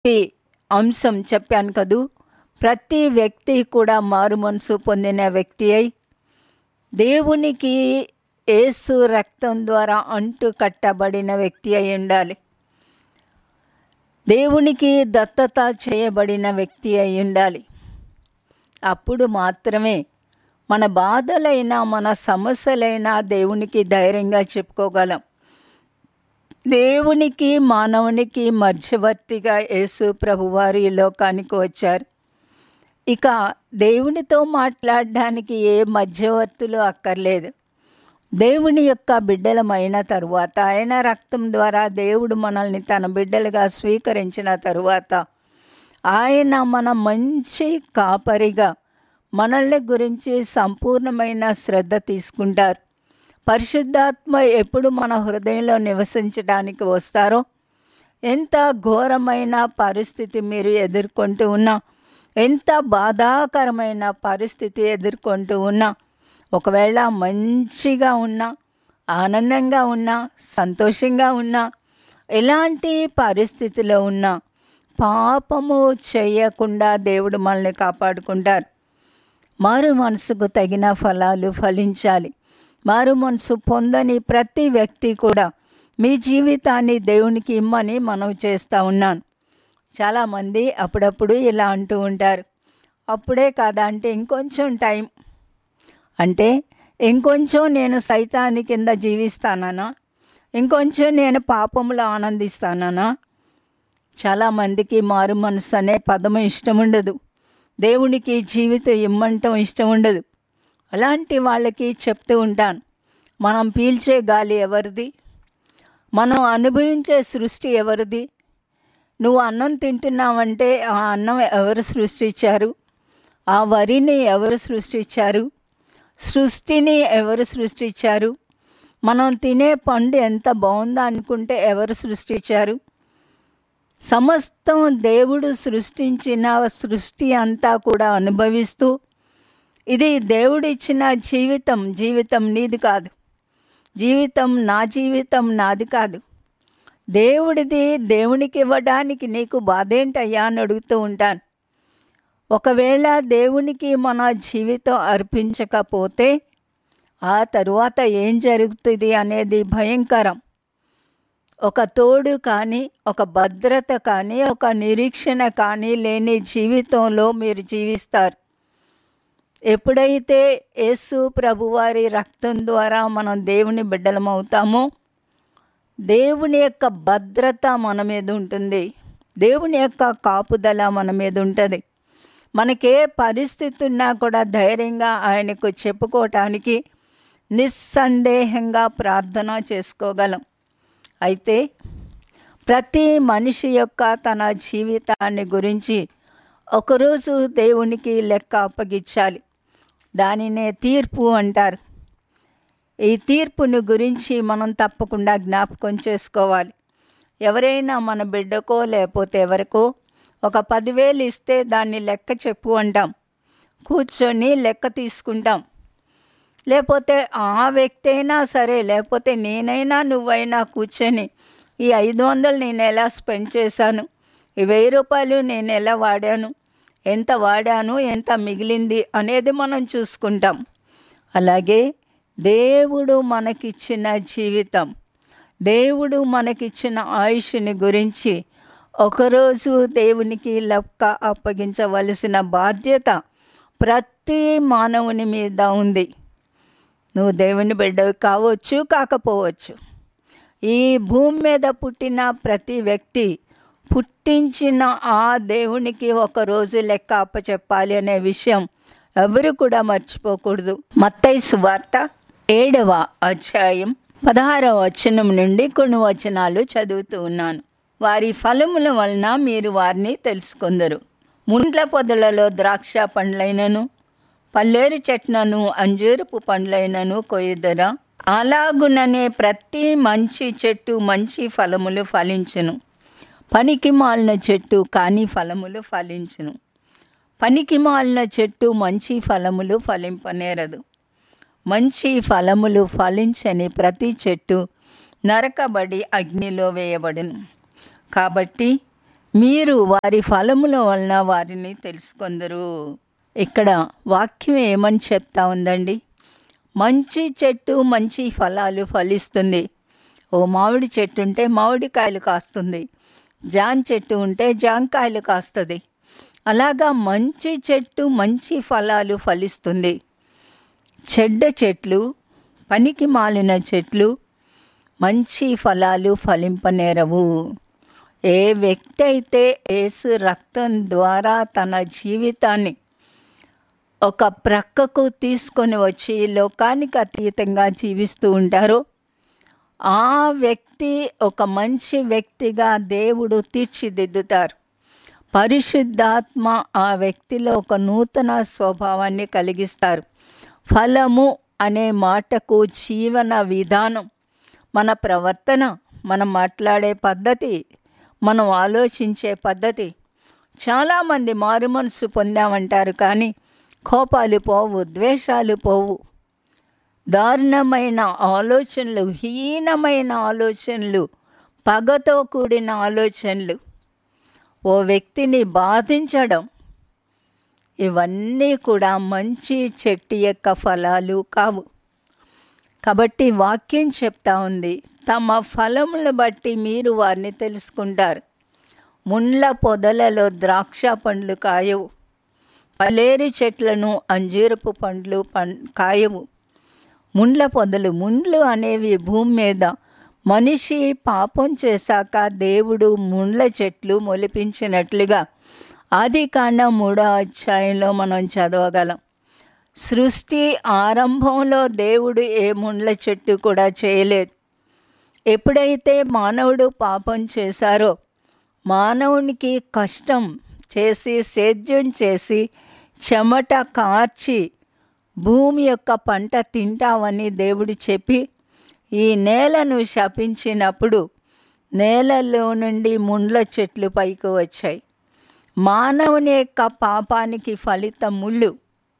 ఈ అంశం చెప్పాను కదూ ప్రతి వ్యక్తి కూడా మారు మనసు పొందిన వ్యక్తి అయి దేవునికి యేసు రక్తం ద్వారా అంటు కట్టబడిన వ్యక్తి అయి ఉండాలి దేవునికి దత్తత చేయబడిన వ్యక్తి అయి ఉండాలి అప్పుడు మాత్రమే మన బాధలైనా మన సమస్యలైనా దేవునికి ధైర్యంగా చెప్పుకోగలం దేవునికి మానవునికి మధ్యవర్తిగా యేసు ప్రభువారు ఈ లోకానికి వచ్చారు ఇక దేవునితో మాట్లాడడానికి ఏ మధ్యవర్తులు అక్కర్లేదు దేవుని యొక్క బిడ్డలమైన తరువాత ఆయన రక్తం ద్వారా దేవుడు మనల్ని తన బిడ్డలుగా స్వీకరించిన తరువాత ఆయన మన మంచి కాపరిగా మనల్ని గురించి సంపూర్ణమైన శ్రద్ధ తీసుకుంటారు పరిశుద్ధాత్మ ఎప్పుడు మన హృదయంలో నివసించడానికి వస్తారో ఎంత ఘోరమైన పరిస్థితి మీరు ఎదుర్కొంటూ ఉన్నా ఎంత బాధాకరమైన పరిస్థితి ఎదుర్కొంటూ ఉన్నా ఒకవేళ మంచిగా ఉన్నా ఆనందంగా ఉన్నా సంతోషంగా ఉన్నా ఎలాంటి పరిస్థితిలో ఉన్నా పాపము చేయకుండా దేవుడు మనల్ని కాపాడుకుంటారు మారు మనసుకు తగిన ఫలాలు ఫలించాలి మారు మనసు పొందని ప్రతి వ్యక్తి కూడా మీ జీవితాన్ని దేవునికి ఇమ్మని మనం చేస్తూ ఉన్నాను చాలామంది అప్పుడప్పుడు ఇలా అంటూ ఉంటారు అప్పుడే కాదా అంటే ఇంకొంచెం టైం అంటే ఇంకొంచెం నేను సైతాన్ని కింద జీవిస్తానా ఇంకొంచెం నేను పాపంలో ఆనందిస్తానా చాలామందికి మారు మనసు అనే పదము ఇష్టం ఉండదు దేవునికి జీవితం ఇమ్మంటం ఇష్టం ఉండదు అలాంటి వాళ్ళకి చెప్తూ ఉంటాను మనం పీల్చే గాలి ఎవరిది మనం అనుభవించే సృష్టి ఎవరిది నువ్వు అన్నం తింటున్నావంటే ఆ అన్నం ఎవరు సృష్టించారు ఆ వరిని ఎవరు సృష్టించారు సృష్టిని ఎవరు సృష్టించారు మనం తినే పండు ఎంత బాగుందో అనుకుంటే ఎవరు సృష్టించారు సమస్తం దేవుడు సృష్టించిన సృష్టి అంతా కూడా అనుభవిస్తూ ఇది దేవుడిచ్చిన జీవితం జీవితం నీది కాదు జీవితం నా జీవితం నాది కాదు దేవుడిది దేవునికి ఇవ్వడానికి నీకు బాధేంటయ్యా అని అడుగుతూ ఉంటాను ఒకవేళ దేవునికి మన జీవితం అర్పించకపోతే ఆ తరువాత ఏం జరుగుతుంది అనేది భయంకరం ఒక తోడు కానీ ఒక భద్రత కానీ ఒక నిరీక్షణ కానీ లేని జీవితంలో మీరు జీవిస్తారు ఎప్పుడైతే యేసు ప్రభువారి రక్తం ద్వారా మనం దేవుని బిడ్డలమవుతామో దేవుని యొక్క భద్రత మన మీద ఉంటుంది దేవుని యొక్క కాపుదల మన మీద ఉంటుంది మనకే పరిస్థితి ఉన్నా కూడా ధైర్యంగా ఆయనకు చెప్పుకోవటానికి నిస్సందేహంగా ప్రార్థన చేసుకోగలం అయితే ప్రతి మనిషి యొక్క తన జీవితాన్ని గురించి ఒకరోజు దేవునికి లెక్క అప్పగించాలి దానినే తీర్పు అంటారు ఈ తీర్పుని గురించి మనం తప్పకుండా జ్ఞాపకం చేసుకోవాలి ఎవరైనా మన బిడ్డకో లేకపోతే ఎవరికో ఒక పదివేలు ఇస్తే దాన్ని లెక్క చెప్పు అంటాం కూర్చొని లెక్క తీసుకుంటాం లేకపోతే ఆ వ్యక్తి అయినా సరే లేకపోతే నేనైనా నువ్వైనా కూర్చొని ఈ ఐదు వందలు నేను ఎలా స్పెండ్ చేశాను ఈ వెయ్యి రూపాయలు నేను ఎలా వాడాను ఎంత వాడాను ఎంత మిగిలింది అనేది మనం చూసుకుంటాం అలాగే దేవుడు మనకిచ్చిన జీవితం దేవుడు మనకిచ్చిన ఆయుష్ని గురించి ఒకరోజు దేవునికి లెక్క అప్పగించవలసిన బాధ్యత ప్రతి మానవుని మీద ఉంది నువ్వు దేవుని బిడ్డవి కావచ్చు కాకపోవచ్చు ఈ భూమి మీద పుట్టిన ప్రతి వ్యక్తి పుట్టించిన ఆ దేవునికి ఒకరోజు లెక్క అప్పచెప్పాలి అనే విషయం ఎవరు కూడా మర్చిపోకూడదు మత్తయి సువార్త ఏడవ అధ్యాయం పదహారవ వచనం నుండి కొన్ని వచనాలు చదువుతూ ఉన్నాను వారి ఫలముల వలన మీరు వారిని తెలుసుకుందరు ముండ్ల పొదలలో ద్రాక్ష పండ్లైనను పల్లేరు చెట్లను అంజూరపు పండ్లైనను కొయ్యదరా అలాగుననే ప్రతి మంచి చెట్టు మంచి ఫలములు ఫలించును పనికి మాలిన చెట్టు కాని ఫలములు ఫలించును పనికి మాలిన చెట్టు మంచి ఫలములు ఫలింపనేరదు మంచి ఫలములు ఫలించని ప్రతి చెట్టు నరకబడి అగ్నిలో వేయబడును కాబట్టి మీరు వారి ఫలముల వలన వారిని తెలుసుకొందరు ఇక్కడ వాక్యం ఏమని చెప్తా ఉందండి మంచి చెట్టు మంచి ఫలాలు ఫలిస్తుంది ఓ మామిడి చెట్టు ఉంటే మామిడికాయలు కాస్తుంది జాన్ చెట్టు ఉంటే జాంకాయలు కాస్తుంది అలాగా మంచి చెట్టు మంచి ఫలాలు ఫలిస్తుంది చెడ్డ చెట్లు పనికి మాలిన చెట్లు మంచి ఫలాలు ఫలింపనేరవు ఏ వ్యక్తి అయితే ఏసు రక్తం ద్వారా తన జీవితాన్ని ఒక ప్రక్కకు తీసుకొని వచ్చి లోకానికి అతీతంగా జీవిస్తూ ఉంటారో ఆ వ్యక్తి ఒక మంచి వ్యక్తిగా దేవుడు తీర్చిదిద్దుతారు పరిశుద్ధాత్మ ఆ వ్యక్తిలో ఒక నూతన స్వభావాన్ని కలిగిస్తారు ఫలము అనే మాటకు జీవన విధానం మన ప్రవర్తన మనం మాట్లాడే పద్ధతి మనం ఆలోచించే పద్ధతి చాలామంది మారు మనసు పొందామంటారు కానీ కోపాలు పోవు ద్వేషాలు పోవు దారుణమైన ఆలోచనలు హీనమైన ఆలోచనలు పగతో కూడిన ఆలోచనలు ఓ వ్యక్తిని బాధించడం ఇవన్నీ కూడా మంచి చెట్టు యొక్క ఫలాలు కావు కాబట్టి వాక్యం చెప్తా ఉంది తమ ఫలములను బట్టి మీరు వారిని తెలుసుకుంటారు ముండ్ల పొదలలో ద్రాక్ష పండ్లు కాయవు పలేరు చెట్లను అంజీరపు పండ్లు పం కాయవు ముండ్ల పొదలు ముండ్లు అనేవి భూమి మీద మనిషి పాపం చేశాక దేవుడు ముండ్ల చెట్లు మొలిపించినట్లుగా ఆది కాండ మూడో అధ్యాయంలో మనం చదవగలం సృష్టి ఆరంభంలో దేవుడు ఏ ముండ్ల చెట్టు కూడా చేయలేదు ఎప్పుడైతే మానవుడు పాపం చేశారో మానవునికి కష్టం చేసి సేద్యం చేసి చెమట కార్చి భూమి యొక్క పంట తింటావని దేవుడు చెప్పి ఈ నేలను శపించినప్పుడు నేలలో నుండి ముండ్ల చెట్లు పైకి వచ్చాయి మానవుని యొక్క పాపానికి ఫలితం ముళ్ళు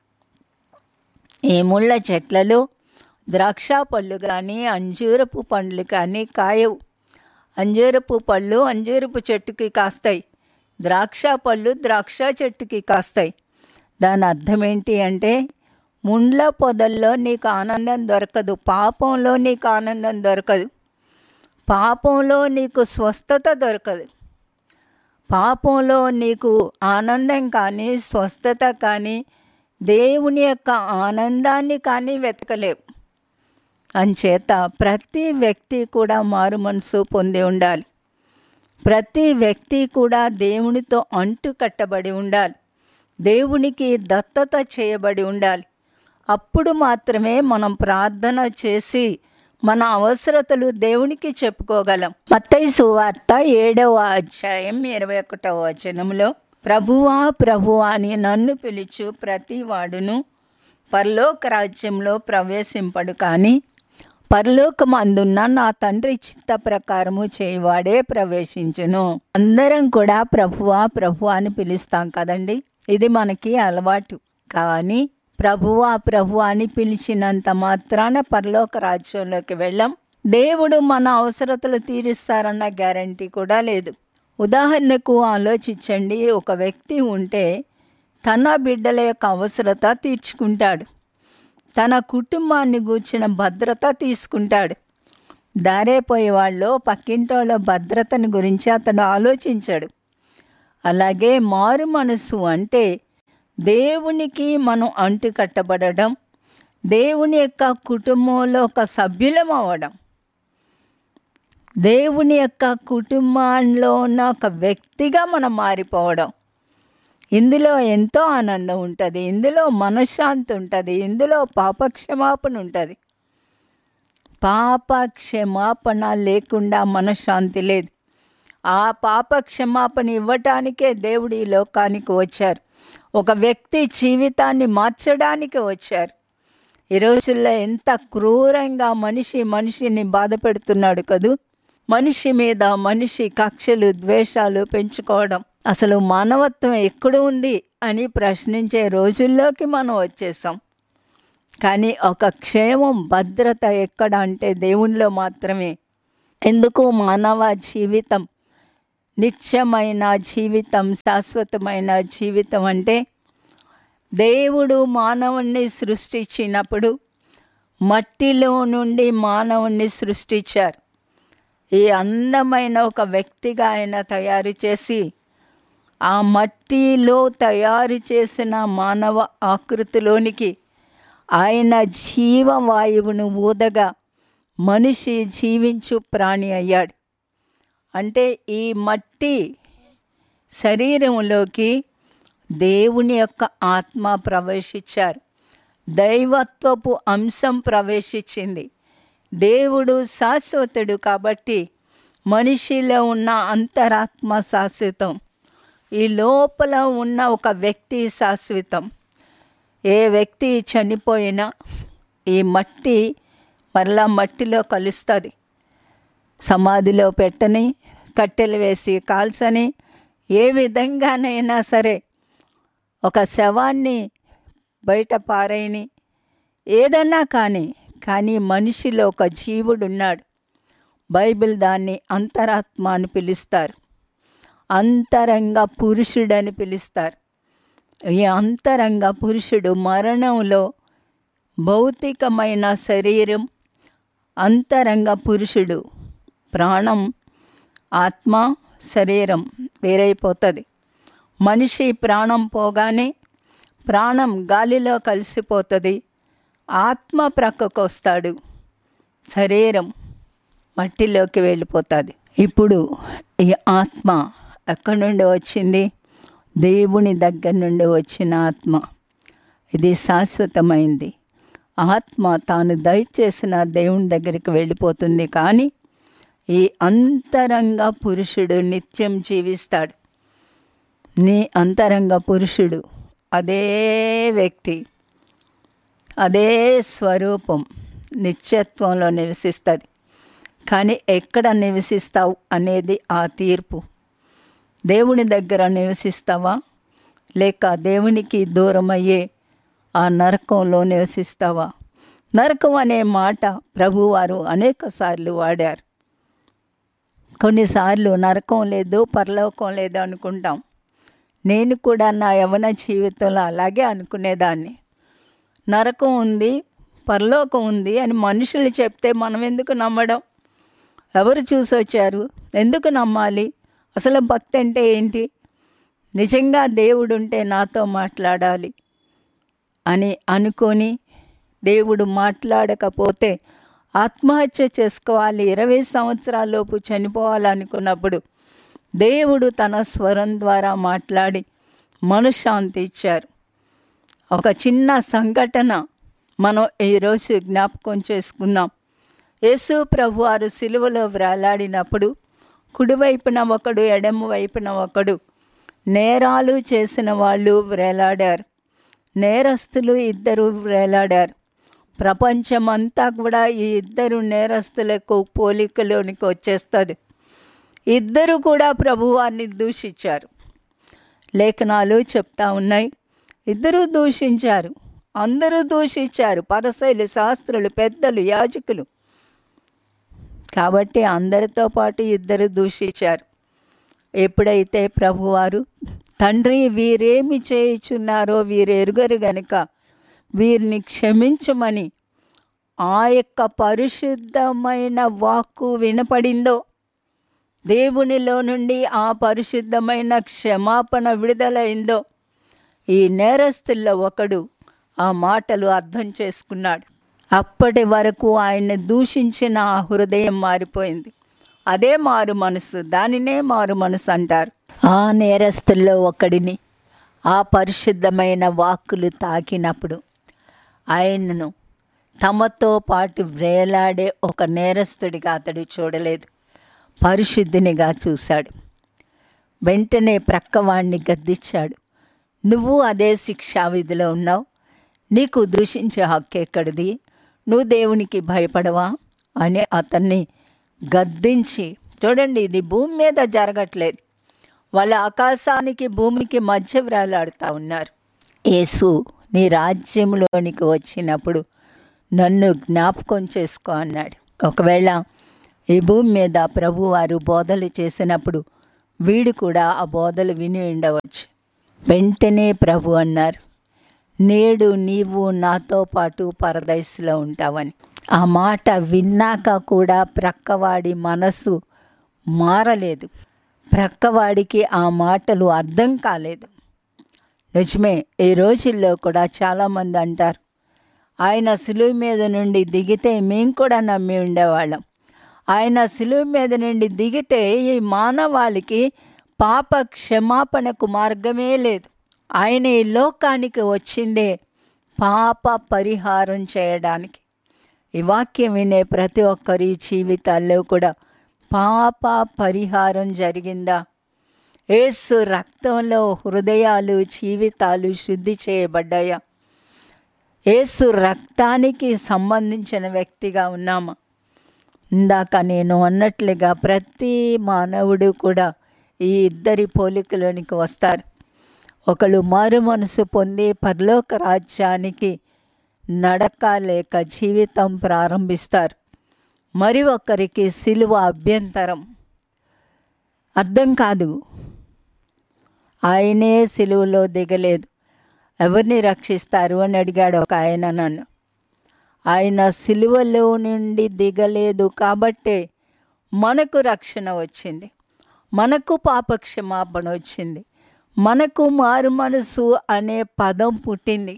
ఈ ముళ్ళ చెట్లలో ద్రాక్ష పళ్ళు కానీ అంజూరపు పండ్లు కానీ కాయవు అంజూరపు పళ్ళు అంజూరపు చెట్టుకి కాస్తాయి ద్రాక్ష పళ్ళు ద్రాక్ష చెట్టుకి కాస్తాయి దాని అర్థం ఏంటి అంటే ముండ్ల పొదల్లో నీకు ఆనందం దొరకదు పాపంలో నీకు ఆనందం దొరకదు పాపంలో నీకు స్వస్థత దొరకదు పాపంలో నీకు ఆనందం కానీ స్వస్థత కానీ దేవుని యొక్క ఆనందాన్ని కానీ వెతకలేవు అంచేత ప్రతి వ్యక్తి కూడా మారు మనసు పొంది ఉండాలి ప్రతి వ్యక్తి కూడా దేవునితో అంటు కట్టబడి ఉండాలి దేవునికి దత్తత చేయబడి ఉండాలి అప్పుడు మాత్రమే మనం ప్రార్థన చేసి మన అవసరతలు దేవునికి చెప్పుకోగలం మత్తయి సువార్త ఏడవ అధ్యాయం ఇరవై ఒకటవ వచనంలో ప్రభువా ప్రభువా అని నన్ను పిలుచు ప్రతి వాడును పరలోక రాజ్యంలో ప్రవేశింపడు కానీ పరలోకమందున్న నా తండ్రి చిత్త ప్రకారము చేయవాడే ప్రవేశించును అందరం కూడా ప్రభువా ప్రభువా అని పిలుస్తాం కదండి ఇది మనకి అలవాటు కానీ ప్రభువా ప్రభు అని పిలిచినంత మాత్రాన పరలోక రాజ్యంలోకి వెళ్ళాం దేవుడు మన అవసరతలు తీరుస్తారన్న గ్యారంటీ కూడా లేదు ఉదాహరణకు ఆలోచించండి ఒక వ్యక్తి ఉంటే తన బిడ్డల యొక్క అవసరత తీర్చుకుంటాడు తన కుటుంబాన్ని గూర్చిన భద్రత తీసుకుంటాడు దారేపోయే వాళ్ళు పక్కింటోళ్ళ భద్రతని గురించి అతడు ఆలోచించాడు అలాగే మారు మనసు అంటే దేవునికి మనం అంటు కట్టబడడం దేవుని యొక్క కుటుంబంలో ఒక సభ్యులం అవ్వడం దేవుని యొక్క కుటుంబంలో ఉన్న ఒక వ్యక్తిగా మనం మారిపోవడం ఇందులో ఎంతో ఆనందం ఉంటుంది ఇందులో మనశ్శాంతి ఉంటుంది ఇందులో పాపక్షమాపణ ఉంటుంది పాప క్షమాపణ లేకుండా మనశ్శాంతి లేదు ఆ పాప క్షమాపణ ఇవ్వటానికే దేవుడు ఈ లోకానికి వచ్చారు ఒక వ్యక్తి జీవితాన్ని మార్చడానికి వచ్చారు ఈ రోజుల్లో ఎంత క్రూరంగా మనిషి మనిషిని బాధ పెడుతున్నాడు కదూ మనిషి మీద మనిషి కక్షలు ద్వేషాలు పెంచుకోవడం అసలు మానవత్వం ఎక్కడ ఉంది అని ప్రశ్నించే రోజుల్లోకి మనం వచ్చేసాం కానీ ఒక క్షేమం భద్రత ఎక్కడ అంటే దేవునిలో మాత్రమే ఎందుకు మానవ జీవితం నిత్యమైన జీవితం శాశ్వతమైన జీవితం అంటే దేవుడు మానవుణ్ణి సృష్టించినప్పుడు మట్టిలో నుండి మానవుణ్ణి సృష్టించారు ఈ అందమైన ఒక వ్యక్తిగా ఆయన తయారు చేసి ఆ మట్టిలో తయారు చేసిన మానవ ఆకృతిలోనికి ఆయన జీవవాయువును ఊదగా మనిషి జీవించు ప్రాణి అయ్యాడు అంటే ఈ మట్టి శరీరంలోకి దేవుని యొక్క ఆత్మ ప్రవేశించారు దైవత్వపు అంశం ప్రవేశించింది దేవుడు శాశ్వతుడు కాబట్టి మనిషిలో ఉన్న అంతరాత్మ శాశ్వతం ఈ లోపల ఉన్న ఒక వ్యక్తి శాశ్వతం ఏ వ్యక్తి చనిపోయినా ఈ మట్టి మరలా మట్టిలో కలుస్తుంది సమాధిలో పెట్టని కట్టెలు వేసి కాల్చని ఏ విధంగానైనా సరే ఒక శవాన్ని బయట పారేయని ఏదన్నా కానీ కానీ మనిషిలో ఒక జీవుడు ఉన్నాడు బైబిల్ దాన్ని అంతరాత్మ అని పిలుస్తారు అంతరంగ పురుషుడని పిలుస్తారు ఈ అంతరంగ పురుషుడు మరణంలో భౌతికమైన శరీరం అంతరంగ పురుషుడు ప్రాణం ఆత్మ శరీరం వేరైపోతుంది మనిషి ప్రాణం పోగానే ప్రాణం గాలిలో కలిసిపోతుంది ఆత్మ ప్రక్కకు వస్తాడు శరీరం మట్టిలోకి వెళ్ళిపోతుంది ఇప్పుడు ఈ ఆత్మ ఎక్కడి నుండి వచ్చింది దేవుని దగ్గర నుండి వచ్చిన ఆత్మ ఇది శాశ్వతమైంది ఆత్మ తాను దయచేసిన దేవుని దగ్గరికి వెళ్ళిపోతుంది కానీ ఈ అంతరంగ పురుషుడు నిత్యం జీవిస్తాడు నీ అంతరంగ పురుషుడు అదే వ్యక్తి అదే స్వరూపం నిత్యత్వంలో నివసిస్తుంది కానీ ఎక్కడ నివసిస్తావు అనేది ఆ తీర్పు దేవుని దగ్గర నివసిస్తావా లేక దేవునికి దూరమయ్యే ఆ నరకంలో నివసిస్తావా నరకం అనే మాట ప్రభువారు అనేక సార్లు వాడారు కొన్నిసార్లు నరకం లేదు పరలోకం లేదు అనుకుంటాం నేను కూడా నా యవన జీవితంలో అలాగే అనుకునేదాన్ని నరకం ఉంది పరలోకం ఉంది అని మనుషులు చెప్తే మనం ఎందుకు నమ్మడం ఎవరు చూసి వచ్చారు ఎందుకు నమ్మాలి అసలు భక్తి అంటే ఏంటి నిజంగా దేవుడు ఉంటే నాతో మాట్లాడాలి అని అనుకొని దేవుడు మాట్లాడకపోతే ఆత్మహత్య చేసుకోవాలి ఇరవై సంవత్సరాలలోపు చనిపోవాలనుకున్నప్పుడు దేవుడు తన స్వరం ద్వారా మాట్లాడి మనశ్శాంతి ఇచ్చారు ఒక చిన్న సంఘటన మనం ఈరోజు జ్ఞాపకం చేసుకుందాం యేసు ప్రభు వారు సిలువలో వ్రాలాడినప్పుడు కుడివైపున ఒకడు ఎడమ వైపున ఒకడు నేరాలు చేసిన వాళ్ళు వ్రేలాడారు నేరస్తులు ఇద్దరు వ్రేలాడారు ప్రపంచమంతా కూడా ఈ ఇద్దరు నేరస్తులకు పోలికలోనికి వచ్చేస్తుంది ఇద్దరు కూడా ప్రభువారిని దూషించారు లేఖనాలు చెప్తా ఉన్నాయి ఇద్దరు దూషించారు అందరూ దూషించారు పరసైలు శాస్త్రులు పెద్దలు యాజకులు కాబట్టి అందరితో పాటు ఇద్దరు దూషించారు ఎప్పుడైతే ప్రభువారు తండ్రి వీరేమి చేయుచున్నారో వీరు ఎరుగరు గనుక వీరిని క్షమించమని ఆ యొక్క పరిశుద్ధమైన వాక్కు వినపడిందో దేవునిలో నుండి ఆ పరిశుద్ధమైన క్షమాపణ విడుదలైందో ఈ నేరస్తుల్లో ఒకడు ఆ మాటలు అర్థం చేసుకున్నాడు అప్పటి వరకు ఆయన్ని దూషించిన ఆ హృదయం మారిపోయింది అదే మారు మనసు దానినే మారు మనసు అంటారు ఆ నేరస్తుల్లో ఒకడిని ఆ పరిశుద్ధమైన వాక్కులు తాకినప్పుడు ఆయనను తమతో పాటు వ్రేలాడే ఒక నేరస్తుడిగా అతడు చూడలేదు పరిశుద్ధినిగా చూశాడు వెంటనే ప్రక్కవాణ్ణి గద్దించాడు నువ్వు అదే శిక్షా విధిలో ఉన్నావు నీకు దూషించే హక్కు ఎక్కడిది నువ్వు దేవునికి భయపడవా అని అతన్ని గద్దించి చూడండి ఇది భూమి మీద జరగట్లేదు వాళ్ళ ఆకాశానికి భూమికి మధ్య వ్రేలాడుతూ ఉన్నారు యేసు నీ రాజ్యంలోనికి వచ్చినప్పుడు నన్ను జ్ఞాపకం చేసుకో అన్నాడు ఒకవేళ ఈ భూమి మీద ప్రభువారు బోధలు చేసినప్పుడు వీడు కూడా ఆ బోధలు విని ఉండవచ్చు వెంటనే ప్రభు అన్నారు నేడు నీవు నాతో పాటు పరదైస్లో ఉంటావని ఆ మాట విన్నాక కూడా ప్రక్కవాడి మనసు మారలేదు ప్రక్కవాడికి ఆ మాటలు అర్థం కాలేదు నిజమే ఈ రోజుల్లో కూడా చాలామంది అంటారు ఆయన సిలువు మీద నుండి దిగితే మేము కూడా నమ్మి ఉండేవాళ్ళం ఆయన సిలువు మీద నుండి దిగితే ఈ మానవాళికి పాప క్షమాపణకు మార్గమే లేదు ఆయన ఈ లోకానికి వచ్చిందే పాప పరిహారం చేయడానికి ఈ వాక్యం వినే ప్రతి ఒక్కరి జీవితాల్లో కూడా పాప పరిహారం జరిగిందా ఏసు రక్తంలో హృదయాలు జీవితాలు శుద్ధి చేయబడ్డాయా ఏసు రక్తానికి సంబంధించిన వ్యక్తిగా ఉన్నామా ఇందాక నేను అన్నట్లుగా ప్రతి మానవుడు కూడా ఈ ఇద్దరి పోలికలోనికి వస్తారు ఒకళ్ళు మారు మనసు పొంది పరలోక రాజ్యానికి నడక లేక జీవితం ప్రారంభిస్తారు మరి ఒకరికి సిలువ అభ్యంతరం అర్థం కాదు ఆయనే సిలువలో దిగలేదు ఎవరిని రక్షిస్తారు అని అడిగాడు ఒక ఆయన నన్ను ఆయన సిలువలో నుండి దిగలేదు కాబట్టే మనకు రక్షణ వచ్చింది మనకు పాపక్షమాపణ వచ్చింది మనకు మారు మనసు అనే పదం పుట్టింది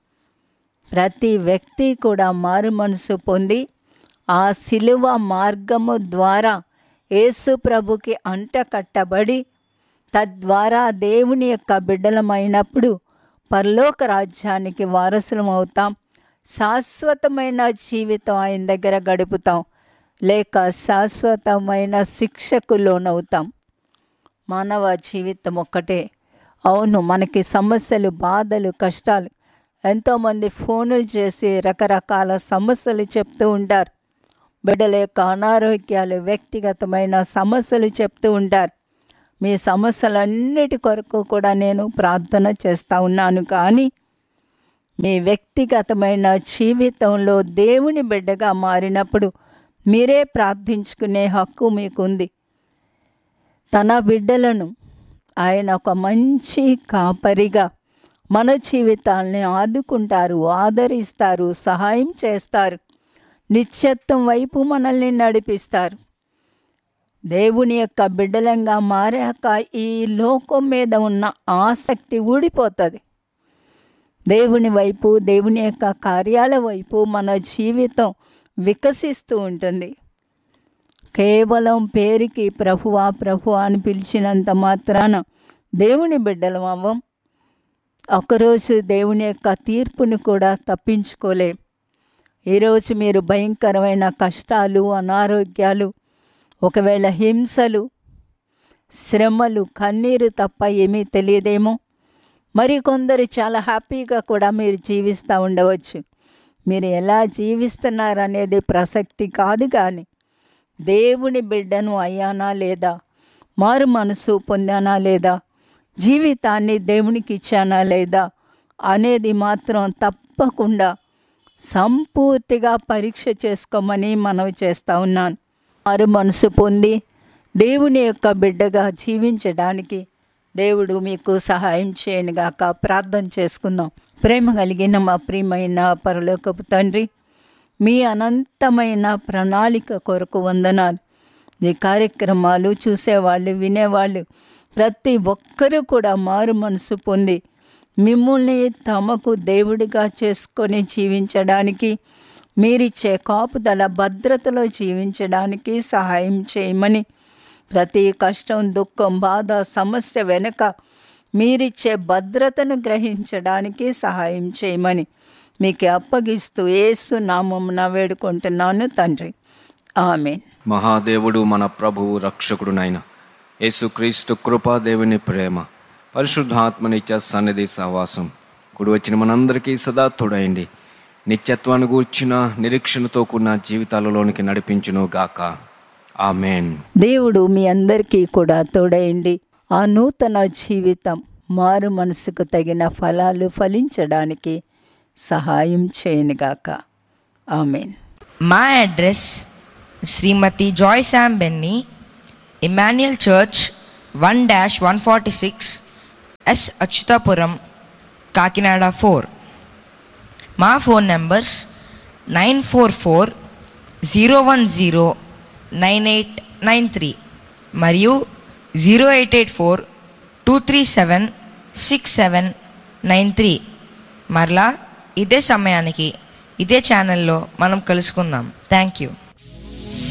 ప్రతి వ్యక్తి కూడా మారు మనసు పొంది ఆ సిలువ మార్గము ద్వారా యేసు ప్రభుకి అంట కట్టబడి తద్వారా దేవుని యొక్క బిడ్డలమైనప్పుడు పరలోక రాజ్యానికి వారసులం అవుతాం శాశ్వతమైన జీవితం ఆయన దగ్గర గడుపుతాం లేక శాశ్వతమైన శిక్షకు లోనవుతాం మానవ జీవితం ఒక్కటే అవును మనకి సమస్యలు బాధలు కష్టాలు ఎంతోమంది ఫోనులు చేసి రకరకాల సమస్యలు చెప్తూ ఉంటారు బిడ్డల యొక్క అనారోగ్యాలు వ్యక్తిగతమైన సమస్యలు చెప్తూ ఉంటారు మీ సమస్యలన్నిటి కొరకు కూడా నేను ప్రార్థన చేస్తూ ఉన్నాను కానీ మీ వ్యక్తిగతమైన జీవితంలో దేవుని బిడ్డగా మారినప్పుడు మీరే ప్రార్థించుకునే హక్కు మీకుంది తన బిడ్డలను ఆయన ఒక మంచి కాపరిగా మన జీవితాల్ని ఆదుకుంటారు ఆదరిస్తారు సహాయం చేస్తారు నిత్యత్వం వైపు మనల్ని నడిపిస్తారు దేవుని యొక్క బిడ్డలంగా మారాక ఈ లోకం మీద ఉన్న ఆసక్తి ఊడిపోతుంది దేవుని వైపు దేవుని యొక్క కార్యాల వైపు మన జీవితం వికసిస్తూ ఉంటుంది కేవలం పేరుకి ప్రభువా ప్రభు అని పిలిచినంత మాత్రాన దేవుని బిడ్డలం అవ్వం ఒకరోజు దేవుని యొక్క తీర్పును కూడా తప్పించుకోలేం ఈరోజు మీరు భయంకరమైన కష్టాలు అనారోగ్యాలు ఒకవేళ హింసలు శ్రమలు కన్నీరు తప్ప ఏమీ తెలియదేమో మరి కొందరు చాలా హ్యాపీగా కూడా మీరు జీవిస్తూ ఉండవచ్చు మీరు ఎలా జీవిస్తున్నారు అనేది ప్రసక్తి కాదు కానీ దేవుని బిడ్డను అయ్యానా లేదా మారు మనసు పొందానా లేదా జీవితాన్ని దేవునికి ఇచ్చానా లేదా అనేది మాత్రం తప్పకుండా సంపూర్తిగా పరీక్ష చేసుకోమని మనవి చేస్తూ ఉన్నాను మారు మనసు పొంది దేవుని యొక్క బిడ్డగా జీవించడానికి దేవుడు మీకు సహాయం చేయనుగాక ప్రార్థన చేసుకుందాం ప్రేమ కలిగిన మా ప్రియమైన పరలోకపు తండ్రి మీ అనంతమైన ప్రణాళిక కొరకు వందనాలు ఈ కార్యక్రమాలు చూసేవాళ్ళు వినేవాళ్ళు ప్రతి ఒక్కరూ కూడా మారు మనసు పొంది మిమ్మల్ని తమకు దేవుడిగా చేసుకొని జీవించడానికి మీరిచ్చే కాపుదల భద్రతలో జీవించడానికి సహాయం చేయమని ప్రతి కష్టం దుఃఖం బాధ సమస్య వెనుక మీరిచ్చే భద్రతను గ్రహించడానికి సహాయం చేయమని మీకు అప్పగిస్తూ ఏసు నామమున వేడుకుంటున్నాను తండ్రి ఆమెన్ మహాదేవుడు మన ప్రభువు రక్షకుడునైన యేసుక్రీస్తు కృపా దేవుని ప్రేమ పరిశుద్ధాత్మనిత్య సన్నిధి సహవాసం కుడి వచ్చిన మనందరికీ సదా తోడైండి నిత్యత్వాన్ని గూర్చిన నిరీక్షణతో కూడిన జీవితాలలోనికి నడిపించును గాక ఆమెన్ దేవుడు మీ అందరికీ కూడా తోడైండి ఆ నూతన జీవితం మారు మనసుకు తగిన ఫలాలు ఫలించడానికి సహాయం చేయనుగాక amen My address Srimati Joy Sam Benny, Emmanuel Church, one dash one forty six S Achyutapuram Kakinada four మా phone numbers nine four four zero one zero nine eight nine three మరియు zero eight eight four two three seven six seven nine three మరలా ఇదే సమయానికి ఇదే ఛానల్లో మనం కలుసుకుందాం thank you